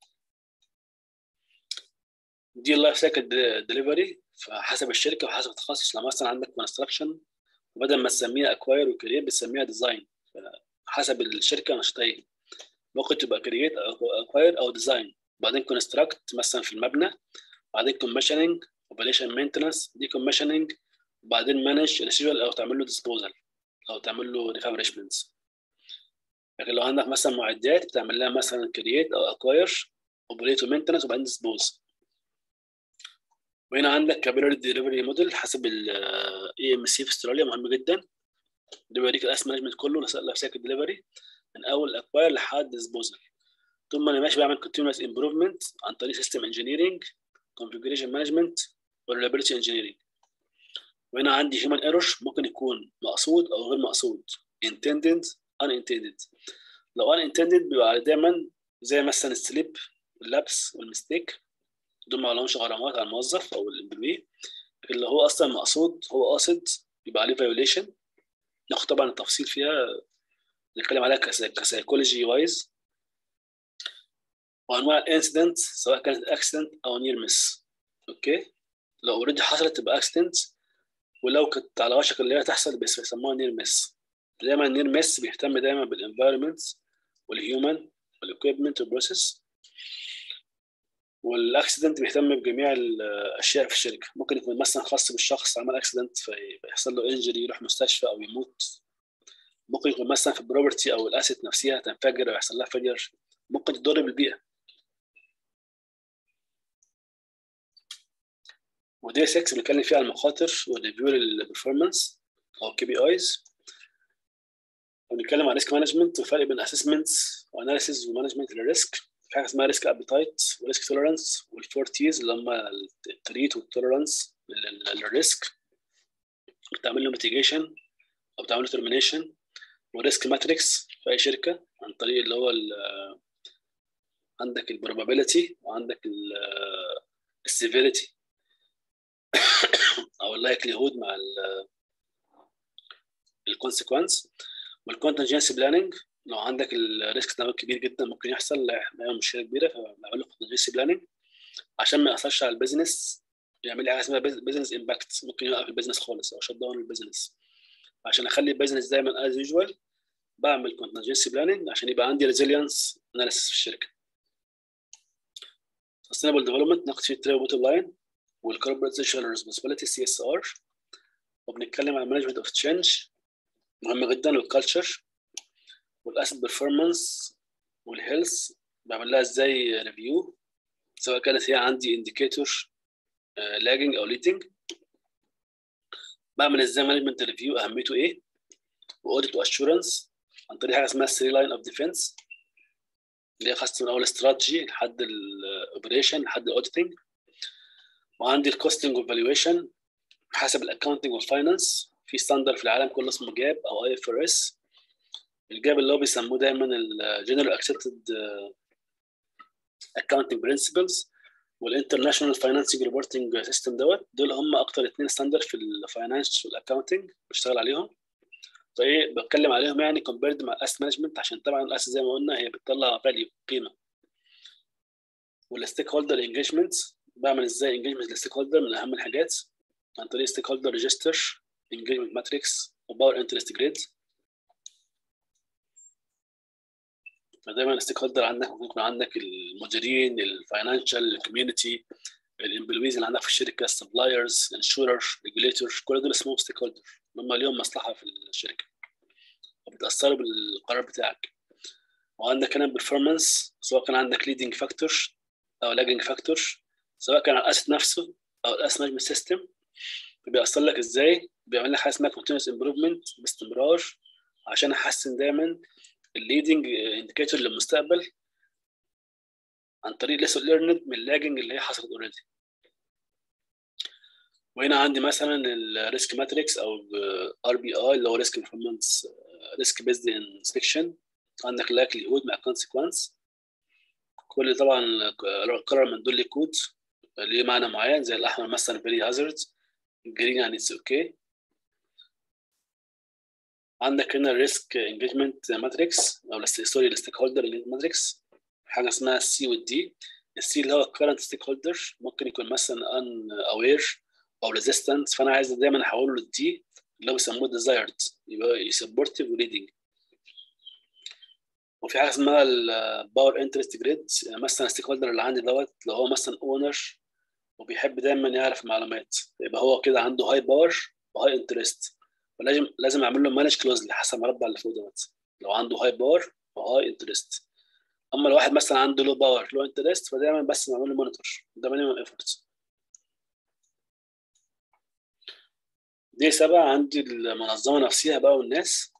دي اللايف سايكل ديليفري فحسب الشركه وحسب التخصص لو مثلا عندك كونستراكشن بدل ما تسميها اكواير وكرييت بتسميها ديزاين حسب الشركه نشاطها ممكن تبقى كرييت او اكواير او ديزاين بعدين كونستراكت مثلا في المبنى بعدين كوميشننج اوبريشن مينتنس دي كوميشننج وبعدين مانج ريسيفال او تعمل له ديسبوزال او تعمل له ريفابريشمنتس لكن لو عندك مثلا معدات بتعمل لها مثلا كرييت او اكواير اوبريت ومينتنس وبعدين ديسبوز وهنا عندك كابيلاري ديليفري موديل حسب الاي ام سي في استراليا مهم جدا ده بيوريك الاس مانجمنت كله لايف سايكل ديليفري من اول اكواير لحد ديسبوزل طول ما انا ماشي بعمل كونتينوس امبروفمنت عن طريق سيستم انجينيرنج كونفيجريشن مانجمنت وريلابيلتي انجينيرنج وهنا عندي هيومن ايرور ممكن يكون مقصود او غير مقصود intended unintended لو unintended بيبقى دايما زي مثلا السليب واللبس والمستيك دول ما لهمش غرامات على الموظف او الامبلوي لكن لو هو اصلا مقصود هو قاصد يبقى عليه فايوليشن ناخد طبعا التفصيل فيها نتكلم عليها كسايكولوجي وايز وانواع الانسيدنت سواء كانت اكسيدنت او نير مس اوكي لو اوريدي حصلت تبقى اكسيدنت ولو كانت على وشك اللي هي تحصل بس بيسموها نير مس دايما النير مس بيهتم دايما بالانفايرمنت والهيومن والاكويبمنت والبروسيس والاكسيدنت بيهتم بجميع الاشياء في الشركه ممكن يكون مثلا خاص بالشخص عمل اكسيدنت فيحصل له انجري يروح مستشفى او يموت ممكن يكون مثلا في البروبرتي او الاسيت نفسها تنفجر او يحصل لها فجر ممكن تضر بالبيئه ودي 6 بنتكلم فيها على المخاطر والريفيو للبرفورمانس او كي بي ايز ونتكلم عن ريسك مانجمنت والفرق بين اسسمنتس واناليسيز ومانجمنت للريسك في حاجه اسمها ريسك ابيتايت وريسك توليرانس والفور تيز اللي هم التريت والتوليرانس للريسك بتعمل له ميتيجيشن او بتعمل له ترمينيشن وريسك ماتريكس في اي شركه عن طريق اللي هو عندك البروبابيلتي وعندك السيفيريتي او اللايكليهود مع الكونسيكونس والكونتنجنسي بلاننج لو عندك الريسك ده كبير جدا ممكن يحصل نعمل مشكله كبيره فنعمل له كونتنجنسي بلاننج عشان ما ياثرش على البيزنس يعمل لي حاجه اسمها بزنس امباكت ممكن يوقف البيزنس خالص او شت داون البيزنس عشان اخلي البيزنس دايما از يوجوال بعمل كونتنجنسي بلاننج عشان يبقى عندي ريزيلينس اناليسيس في الشركه sustainable development ناخد فيه التري بوتوم لاين والكوربريت سوشيال ريسبونسبيلتي سي اس ار وبنتكلم عن مانجمنت اوف تشينج مهم جدا والكالتشر والاسيت بيرفورمانس والهيلث بعمل لها ازاي ريفيو سواء كانت هي عندي انديكيتور لاجنج او ليدنج بعمل ازاي مانجمنت ريفيو اهميته ايه واوديت واشورنس عن طريق حاجه اسمها 3 لاين اوف ديفنس اللي هي خاصه من اول استراتيجي لحد الاوبريشن لحد الاوديتنج وعندي الكوستنج والفالويشن حسب الاكونتنج والفاينانس في ستاندرد في العالم كله اسمه جاب او اي اف ار اس الجاب اللي هو بيسموه دايما الجنرال اكسبتد اكونتنج برنسبلز والانترناشونال فاينانسنج ريبورتنج سيستم دوت دول هم اكتر اثنين ستاندرد في الفاينانس والاكونتنج بشتغل عليهم فايه بتكلم عليهم يعني كومبيرد مع الاس مانجمنت عشان طبعا الاس زي ما قلنا هي بتطلع فاليو قيمه والستيك هولدر انجيجمنت بعمل ازاي انجيجمنت للستيك هولدر من اهم الحاجات عن طريق ستيك هولدر ريجستر انجيجمنت ماتريكس وباور انترست جريد فدايما الستيك هولدر عندك ممكن يكون عندك المديرين الفاينانشال الكوميونتي الامبلويز اللي عندك في الشركه السبلايرز الانشورر ريجوليتور كل دول اسمهم ستيك هولدر هم ليهم مصلحه في الشركه وبتاثروا بالقرار بتاعك وعندك هنا البرفورمانس سواء كان عندك ليدنج فاكتور او لاجنج فاكتور سواء كان على الاسيت نفسه او الاسيت مانجمنت سيستم بيأثر لك ازاي بيعمل لك حاجه اسمها continuous امبروفمنت باستمرار عشان احسن دايما الليدنج انديكيتور للمستقبل عن طريق ليسون ليرند من اللاجنج اللي هي حصلت اوريدي وهنا عندي مثلا الريسك ماتريكس او ار بي اي اللي هو ريسك انفورمانس ريسك بيزد انسبكشن عندك لايكلي هود مع كونسيكونس كل طبعا قرار من دول ليه كود ليه معنى معين زي الاحمر مثلا فيري هازارد الجرين يعني اتس اوكي عندك هنا الريسك انجيجمنت ماتريكس او سوري الستيك هولدر ماتريكس حاجه اسمها السي والدي السي اللي هو الكرنت ستيك هولدر ممكن يكون مثلا ان اوير او ريزيستنت فانا عايز دايما احوله للدي اللي هو بيسموه ديزايرد يبقى يسبورتيف وليدنج وفي حاجه اسمها الباور انترست جريد يعني مثلا الستيك هولدر اللي عندي دوت لو هو مثلا اونر وبيحب دايما يعرف معلومات يبقى هو كده عنده هاي باور وهاي انترست فلازم لازم اعمل له مانج كلوزلي حسب المربع اللي فوق دوت لو عنده هاي باور وهاي انترست اما لو واحد مثلا عنده لو باور لو انترست فدايما بس بعمل له مونيتور ده مينيمم ايفورت دي سبعة عندي المنظمة نفسها بقى والناس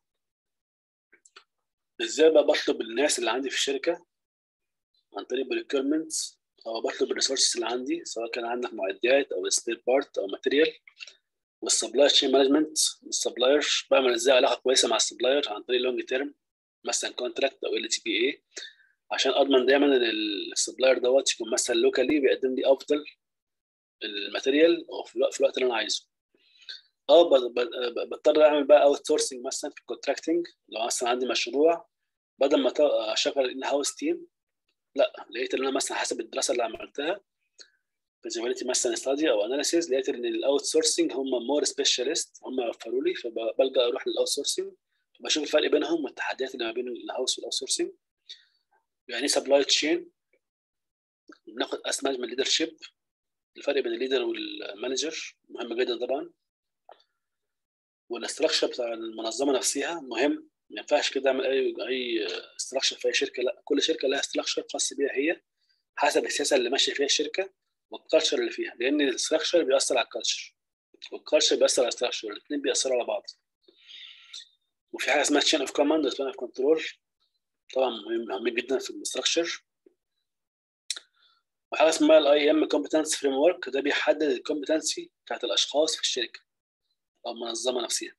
ازاي بقى بطلب الناس اللي عندي في الشركة عن طريق بريكيرمنت او بطلب الريسورسز اللي عندي سواء كان عندك معدات او سبير بارت او ماتيريال والسبلاير تشين مانجمنت السبلاير بعمل ازاي علاقه كويسه مع السبلاير عن طريق لونج تيرم مثلا كونتراكت او ال تي بي اي عشان اضمن دايما ان السبلاير دوت يكون مثلا لوكالي بيقدم لي افضل الماتيريال او في الوقت, في الوقت اللي انا عايزه اه بضطر اعمل بقى اوت سورسنج مثلا في الكونتراكتنج لو مثلا عندي مشروع بدل ما اشغل ان هاوس تيم لا لقيت ان انا مثلا حسب الدراسه اللي عملتها فيزيبيليتي مثلا ستادي او اناليسيز لقيت ان الاوت سورسنج هم مور سبيشالست هم وفروا لي فبلجا اروح للاوت سورسنج بشوف الفرق بينهم والتحديات اللي ما بين الهاوس والاوت سورسنج يعني سبلاي تشين بناخد اس مانجمنت ليدرشيب الفرق بين الليدر والمانجر مهم جدا طبعا والاستراكشر بتاع المنظمه نفسها مهم ما ينفعش كده اعمل اي اي استراكشر في اي شركه لا كل شركه لها استراكشر خاص بيها هي حسب السياسه اللي ماشيه فيها الشركه والكالتشر اللي فيها لان الاستراكشر بيأثر على الكالتشر والكالتشر بيأثر على الاستراكشر الاثنين بيأثروا على بعض وفي حاجه اسمها تشين اوف كوماند وتشين اوف كنترول طبعا مهمين جدا في الاستراكشر وحاجه اسمها الاي ام كومبتنس فريم ورك ده بيحدد الكومبتنسي بتاعت الاشخاص في الشركه او المنظمه نفسها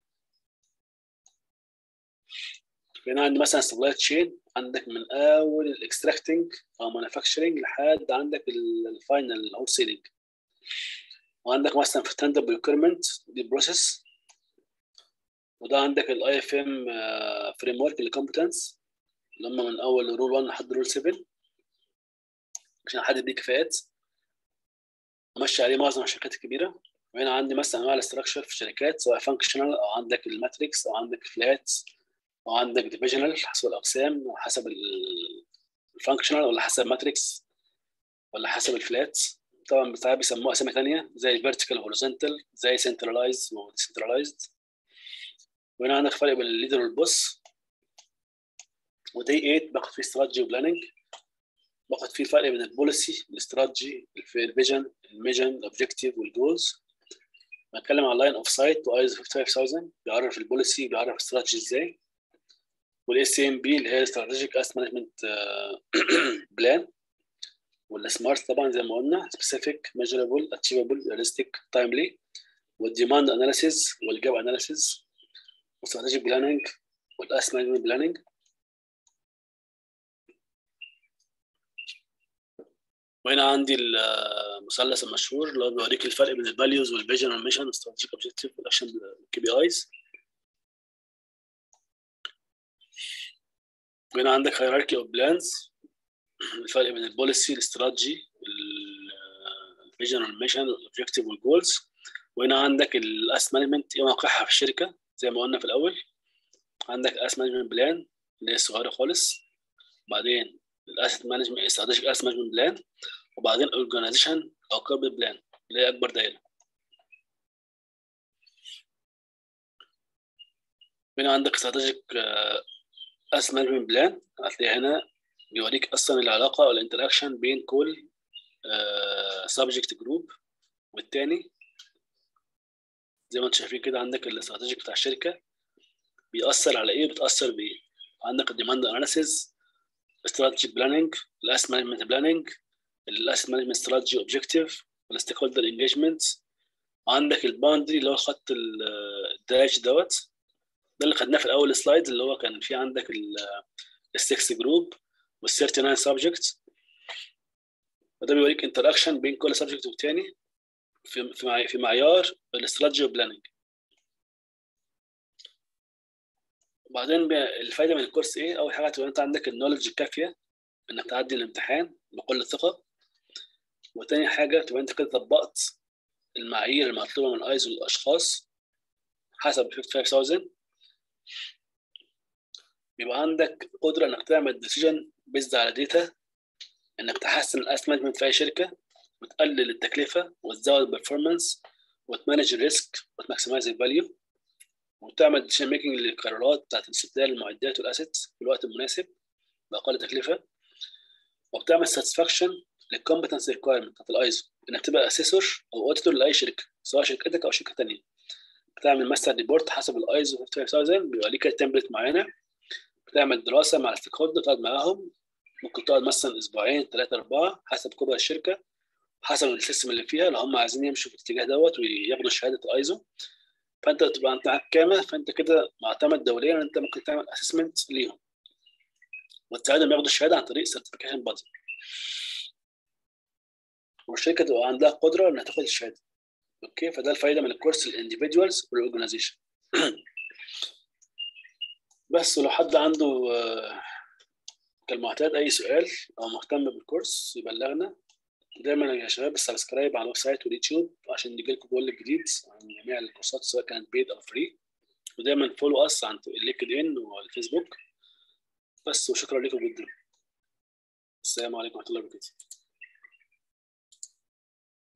هنا عندي مثلا سبلاي تشين عندك من اول الاكستراكتنج او مانيفاكتشرنج لحد عندك الفاينل او سيلينج وعندك مثلا في ستاند اب ريكويرمنت دي بروسيس وده عندك الاي اف ام فريم ورك للكومبتنس اللي هم من اول رول 1 لحد رول 7 عشان احدد بيه كفاءات ماشي عليه معظم الشركات الكبيره وهنا عندي مثلا انواع الاستراكشر في الشركات سواء فانكشنال او عندك الماتريكس او عندك فلات او عندك ديفيجنال حسب الاقسام حسب الفانكشنال ولا حسب ماتريكس ولا حسب الفلات طبعا ساعات بيسموها اسامي ثانيه زي فيرتيكال هوريزونتال زي سنترلايز وديسنترلايزد وهنا عندك فرق بين الليدر والبوس ودي 8 باخد فيه استراتيجي وبلاننج باخد فيه فرق بين البوليسي الاستراتيجي الفيجن الميجن الاوبجيكتيف والجولز بتكلم عن لاين اوف سايت وايز 55000 بيعرف البوليسي بيعرف الاستراتيجي ازاي والاس ام بي اللي هي استراتيجيك اس مانجمنت بلان والسمارت طبعا زي ما قلنا سبيسيفيك ميجربل اتشيفبل ريالستيك تايملي والديماند اناليسيز والجاب اناليسيز واستراتيجيك بلاننج والاس مانجمنت بلاننج وهنا عندي المثلث المشهور اللي هو بيوريك الفرق بين الفاليوز والفيجن والميشن والاستراتيجيك اوبجيكتيف والاكشن الكي بي ايز وهنا عندك هيراركي اوف بلانز الفرق بين البوليسي الاستراتيجي الفيجن والميشن والاوبجيكتيف والجولز وهنا عندك الاس مانجمنت ايه موقعها في الشركه زي ما قلنا في الاول عندك اس مانجمنت بلان اللي هي صغيره خالص بعدين الاسيت مانجمنت استراتيجيك اسيت مانجمنت بلان وبعدين اورجانيزيشن او كوربريت بلان اللي هي اكبر دايره هنا عندك استراتيجيك اسيت مانجمنت بلان هتلاقي هنا بيوريك اصلا العلاقه او الانتراكشن بين كل سبجكت جروب والتاني زي ما انتم شايفين كده عندك الاستراتيجيك بتاع الشركه بيأثر على ايه بتأثر بايه عندك الديماند اناليسيز استراتيجي بلاننج الاس مانجمنت بلاننج الاس مانجمنت استراتيجي اوبجيكتيف والستيك هولدر انجيجمنت عندك الباوندري اللي هو خط الداش دوت ده اللي خدناه في الاول سلايد اللي هو كان في عندك السكس جروب وال 39 سبجكت وده بيوريك انتراكشن بين كل سبجكت والتاني في في في معيار الاستراتيجي بلاننج وبعدين الفايده من الكورس ايه اول حاجه تبقى انت عندك النولج الكافيه انك تعدي الامتحان بكل ثقه وتاني حاجه تبقى انت كده طبقت المعايير المطلوبه من ايزو للاشخاص حسب 55000 بيبقى عندك قدره انك تعمل ديسيجن بيزد على داتا انك تحسن الاس مانجمنت في اي شركه وتقلل التكلفه وتزود البرفورمانس وتمانج الريسك وتماكسمايز الفاليو وتعمل ديسيجن ميكنج للقرارات بتاعت استبدال المعدات والاسيتس في الوقت المناسب باقل تكلفه وبتعمل ساتسفاكشن للكومبتنس ريكوايرمنت بتاعت الايزو انك تبقى اسيسور او اوديتور لاي شركه سواء شركتك او شركه ثانيه بتعمل ماستر ريبورت حسب الايزو 55000 بيبقى ليك تمبلت معينه بتعمل دراسه مع الستيك هولدر تقعد معاهم ممكن تقعد مثلا اسبوعين ثلاثه اربعه حسب كبر الشركه حسب السيستم اللي فيها لو هم عايزين يمشوا في الاتجاه دوت وياخدوا شهاده الايزو فانت تبقى انت معاك كامل فانت كده معتمد دوليا ان انت ممكن تعمل اسسمنت ليهم وتساعدهم ياخدوا الشهاده عن طريق سيرتيفيكيشن بادي والشركه تبقى عندها قدره انها تاخد الشهاده اوكي فده الفايده من الكورس الانديفيدوالز والاورجنايزيشن بس ولو حد عنده كالمعتاد اي سؤال او مهتم بالكورس يبلغنا دايما يا شباب السبسكرايب على الويب سايت واليوتيوب عشان يجي لكم كل جديد عن جميع الكورسات سواء كانت بيد او فري ودايما فولو اس عن اللينكد ان والفيسبوك بس وشكرا لكم جدا السلام عليكم ورحمه الله وبركاته